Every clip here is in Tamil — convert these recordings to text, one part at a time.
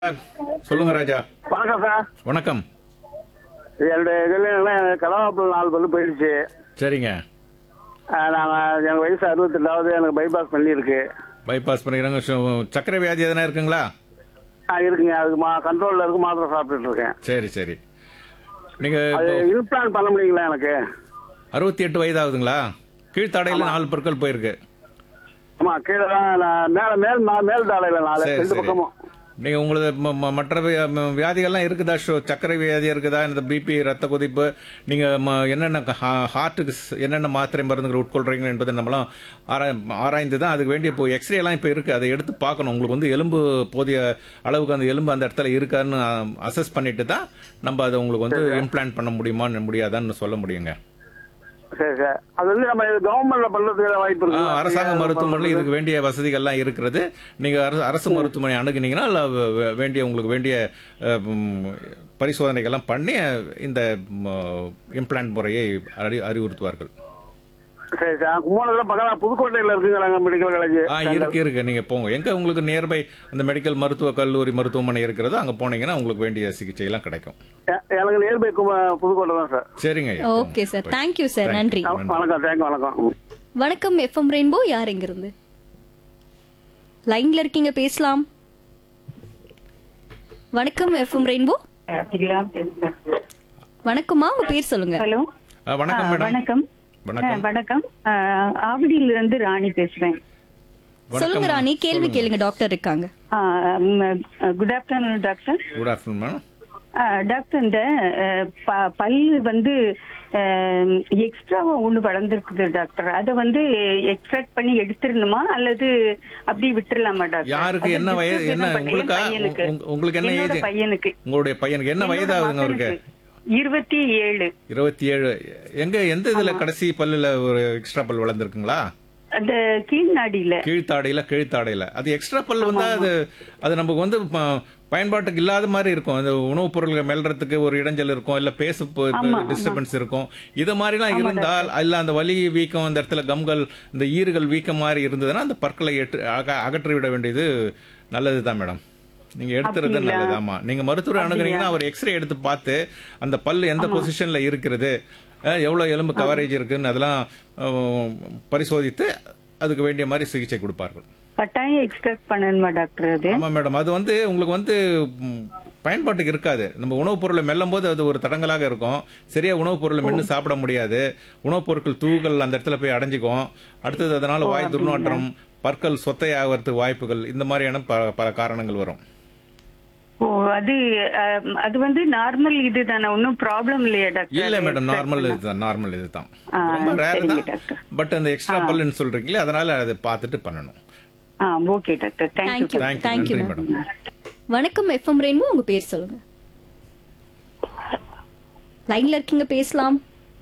சொல்லுங்க ராஜா வணக்கம் சார் வணக்கம் என்னுடைய இதில் கலவாப்பில் நாலு பல்லு போயிடுச்சு சரிங்க நாங்கள் எனக்கு வயசு அறுபத்தெட்டாவது எனக்கு பைபாஸ் பண்ணியிருக்கு பைபாஸ் பண்ணிக்கிறாங்க சு- சர்க்கரை வியாதி எதனா இருக்குங்களா ஆ இருக்குங்க அதுக்கு மா கண்ட்ரோலில் இருக்கு மாத்திரை சாப்பிட்டுட்டு இருக்கேன் சரி சரி நீங்க அது இப்போ இன்பிளான் பண்ண முடியுங்களா எனக்கு அறுபத்தி எட்டு வயதாகுதுங்களா கீழ்த்தாடையில நாலு பொருட்கள் போயிருக்கு ஆமா கீழே தான் நான் மேலே மேல் மா- மேல் தாளையில் நாலு சரி ரெண்டு சரி பக்கமும் நீங்க உங்களது ம- ம- மற்ற வி- ம- வியாதிகள்லாம் இருக்குதா ஷோ சர்க்கரை வியாதி இருக்குதா இந்த பிபி ரத்த கொதிப்பு நீங்க ம- என்னென்ன ஹா- ஹார்ட்டுக்கு ஸ்- என்னென்ன மாத்திரை மருந்துகள் உட்கொள்றீங்க என்பதை நம்மளாம் ஆராய் ஆராய்ந்து தான் அதுக்கு வேண்டிய இப்போ எக்ஸ்ரே எல்லாம் இப்போ இருக்கு அதை எடுத்து பார்க்கணும் உங்களுக்கு வந்து எலும்பு போதிய அளவுக்கு அந்த எலும்பு அந்த இடத்துல இருக்கான்னு அசஸ் பண்ணிட்டு தான் நம்ம அதை உங்களுக்கு வந்து இம்ப்ளான்ட் பண்ண முடியுமான்னு முடியாதான்னு சொல்ல முடியுங்க சரி சார் அது வந்து நம்ம கவர்மெண்ட்ல பண்றதுக்கு வாய்ப்பு ஆ, இருக்கு அரசாங்க மருத்துவமனையில் இதுக்கு வேண்டிய வசதிகள்லாம் இருக்கிறது நீங்க அரசு அரசு மருத்துவமனை அணுகுனீங்கன்னா இல்ல வே- வே- வேண்டிய உங்களுக்கு வேண்டிய அஹ், ம், பரிசோதனைகள்லாம் பண்ணி அஹ், இந்த இம்ப்ளான்ட் முறையை அறி அறிவுறுத்துவார்கள் சரி சார் கும்போணத்துல பக்கம் புதுக்கோட்டையில இருக்குங்கிறாங்க மெடிக்கல் காலேஜ் ஆ இருக்கு இருக்கு நீங்க போங்க எங்க உங்களுக்கு நியர்பை அந்த மெடிக்கல் மருத்துவ கல்லூரி மருத்துவமனை இருக்கிறதோ அங்க போனீங்கன்னா உங்களுக்கு வேண்டிய சிகிச்சை எல்லாம் கிடைக்கும் எனக்கு நியர்பை புதுக்கோட்டை தான் சார் சரிங்க ஐயா. ஓகே சார் தேங்க்யூ சார் நன்றி வணக்கம் தேங்க்யூ வணக்கம் வணக்கம் எஃப்எம் ரெயின்போ யார் எங்க இருந்து லைன்ல இருக்கீங்க பேசலாம் வணக்கம் எஃப்எம் ரெயின்போ வணக்கம்மா உங்க பேர் சொல்லுங்க ஹலோ ஆ, வணக்கம் ஆ, மேடம் வணக்கம் வணக்கம். ஆ, வணக்கம் ஆ, ஆவடியில இருந்து ராணி பேசுறேன் சொல்லுங்க ராணி கேள்வி கேளுங்க டாக்டர் இருக்காங்க good afternoon doctor good afternoon madam ஆ, டாக்டர் இந்த ஆ, ப- பல்லு வந்து எக்ஸ்ட்ராவா ஒண்ணு வளர்ந்துருக்குது டாக்டர் அதை வந்து எக்ஸ்ட்ராக்ட் பண்ணி எடுத்துடணுமா அல்லது அப்படி விட்டுறலாமா டாக்டர் யாருக்கு அது என்ன வயது disturb என்ன பண்ண உங்களுக்கா பையனுக்கு. உங்க- உங்களுக்கு என்ன என்னோட ஏஜ் பையனுக்கு உங்களுடைய பையனுக்கு என்ன என்னோட வயதாகுதுங்க அவருக்கு மகனுக்கு இருபத்தி ஏழு இருபத்தி ஏழு எங்க எந்த இதுல கடைசி பல்லுல ஒரு எக்ஸ்ட்ரா பல் வளர்ந்துருக்குங்களா அந்த கீழ்நாடியில கீழ்த்தாடையில கீழ்த்தாடையில அது எக்ஸ்ட்ரா பல் வந்தா அது அது நமக்கு வந்து ப- பயன்பாட்டுக்கு இல்லாத மாதிரி இருக்கும் அந்த உணவுப் பொருள்கள் மெல்றதுக்கு ஒரு இடைஞ்சல் இருக்கும் இல்ல பேச டிஸ்டர்பன்ஸ் இருக்கும் இது மாதிரிலாம் இருந்தால் இல்ல அந்த வலி வீக்கம் அந்த இடத்துல கம்கள் இந்த ஈறுகள் வீக்கம் மாதிரி இருந்ததுன்னா அந்த பற்களை எட்டு அக- அகற்றி விட வேண்டியது நல்லதுதான் மேடம் நீங்க எடுத்துறது நல்லது ஆமா நீங்க மருத்துவர் அணுகுனீங்கன்னா அவர் எக்ஸ்ரே எடுத்து பார்த்து அந்த பல் எந்த பொசிஷன்ல இருக்கிறது அஹ், எவ்வளவு எலும்பு கவரேஜ் இருக்குன்னு அதெல்லாம் அஹ், பரிசோதித்து அதுக்கு வேண்டிய மாதிரி சிகிச்சை கொடுப்பார்கள் கட்டாயம் எக்ஸ்ட்ராக்ட் பண்ணணுமா டாக்டர் அது ஆமா மேடம் அது வந்து உங்களுக்கு வந்து ம், பயன்பாட்டுக்கு இருக்காது நம்ம உணவுப் பொருளை மெல்லும் போது அது ஒரு தடங்கலாக இருக்கும் சரியா உணவுப் பொருளை மென்னு சாப்பிட முடியாது உணவுப் பொருட்கள் தூகள் அந்த இடத்துல போய் அடைஞ்சுக்கும் அடுத்தது அதனால வாய் துர்நாற்றம் பற்கள் சொத்தையாகிறதுக்கு வாய்ப்புகள் இந்த மாதிரியான ப- பல காரணங்கள் வரும் ஓ அது அஹ், அது வந்து நார்மல் இதுதானே ஒன்றும் ப்ராப்ளம் இல்லையா டாக்டர் இல்ல மேடம் நார்மல் இதுதான் நார்மல் இதுதான் ஆ, ரொம்ப ரேர் சரிங்க தான் டாக்டர். பட் அந்த எக்ஸ்ட்ரா பல்லுன்னு சொல்றீங்களே அதனால அதை பார்த்துட்டு பண்ணணும் ஆ okay doctor thank you thank you thank you thank you நன்றி மேம் மேடம் வணக்கம் எஃப்எம் ரெயின்போ உங்க பேர் சொல்லுங்க லைன்ல இருக்கீங்க பேசலாம்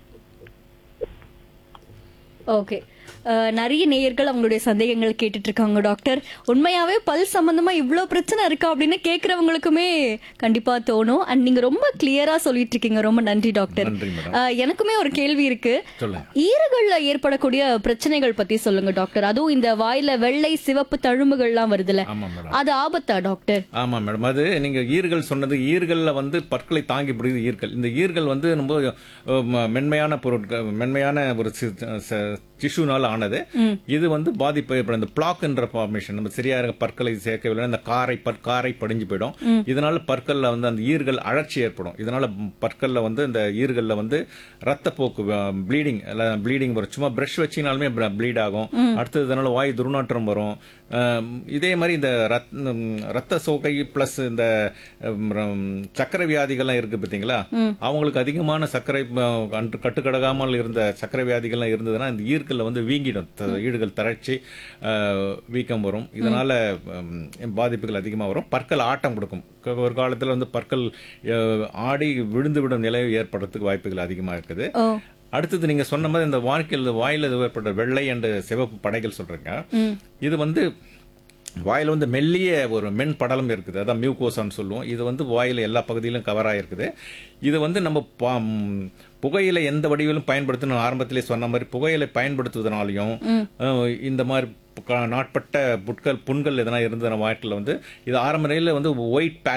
ஓகே நிறைய நேயர்கள் அவங்களுடைய சந்தேகங்கள் கேட்டுட்டு இருக்காங்க டாக்டர் உண்மையாவே பல் சம்பந்தமா இவ்ளோ பிரச்சனை இருக்கா அப்படின்னு கேக்குறவங்களுக்குமே கண்டிப்பா தோணும் அண்ட் நீங்க ரொம்ப கிளியரா சொல்லிட்டு இருக்கீங்க ரொம்ப நன்றி டாக்டர் நன்றி மேடம் அஹ், எனக்குமே ஒரு கேள்வி இருக்கு சொல்லுங்க ஈறுகள்ல ஏற்படக்கூடிய பிரச்சனைகள் பத்தி சொல்லுங்க டாக்டர் அதுவும் இந்த வாயில வெள்ளை சிவப்பு தழும்புகள்லாம் வருதுல ஆமா மேடம் அது ஆபத்தா டாக்டர் ஆமா மேடம் அது நீங்க ஈர்கள் சொன்னது ஈர்கள்ல வந்து பற்களை தாங்கி பிடிக்குது ஈர்கள் இந்த ஈர்கள் வந்து ரொம்ப அஹ், ம- மென்மையான பொருட்கள் மென்மையான ஒரு டிஷ்யூனால ஆனது இது வந்து பாதிப்பு ஏற்படும் இந்த பிளாக்ன்ற ஃபார்மேஷன் நம்ம சரியா இருக்க பற்களை சேர்க்கவில்லை இந்த காரை பற்காரை படிஞ்சு போயிடும் இதனால பற்கள்ல வந்து அந்த ஈர்கள் அழற்சி ஏற்படும் இதனால பற்கள்ல வந்து இந்த ஈர்கள்ல வந்து ரத்தப்போக்கு ப்ளீடிங் ப்ளீடிங் வரும் சும்மா பிரஷ் வச்சினாலுமே ப்ளீட் ஆகும் அடுத்தது இதனால வாய் துர்நாற்றம் வரும் அஹ், இதே மாதிரி இந்த ரத் ம், ரத்த சோகை பிளஸ் இந்த ம், ரம், சர்க்கரை வியாதிகள்லாம் இருக்கு பார்த்தீங்களா அவங்களுக்கு அதிகமான சர்க்கரை அஹ், அன்று கட்டுக்கடகாமல் இருந்த சர்க்கரை வியாதிகள்லாம் இருந்ததுன்னா இந்த ஈர்க்கல்ல வந்து வீங்கிடும் த- ஈடுகள் தளர்ச்சி அஹ், வீக்கம் வரும் இதனால ம், பாதிப்புகள் அதிகமாக வரும் பற்கள் ஆட்டம் கொடுக்கும் க- ஒரு காலத்துல வந்து பற்கள் அஹ், ஆடி விழுந்து விடும் நிலை ஏற்படுறதுக்கு வாய்ப்புகள் அதிகமா இருக்குது ஓ அடுத்தது நீங்க சொன்ன மாதிரி இந்த வாழ்க்கையில் வாயில ஏற்பட்ட வெள்ளை அண்ட் சிவப்பு படைகள் சொல்றீங்க இது வந்து வாயில வந்து மெல்லிய ஒரு மென் படலம் இருக்குது அதான் மியூகோசான்னு சொல்லுவோம் இது வந்து வாயில எல்லா பகுதியிலும் கவர் ஆயிருக்குது இது வந்து நம்ம பா- ம், புகையிலை எந்த வடிவிலும் பயன்படுத்தணும் ஆரம்பத்திலே சொன்ன மாதிரி புகையிலை பயன்படுத்துவதனாலையும் அஹ், இந்த மாதிரி க- நாட்பட்ட புட்கள் புண்கள் எதனா இருந்ததுன்னா வாய்ட்டில் வந்து இது ஆரம்ப நிலையில் வந்து ஒயிட்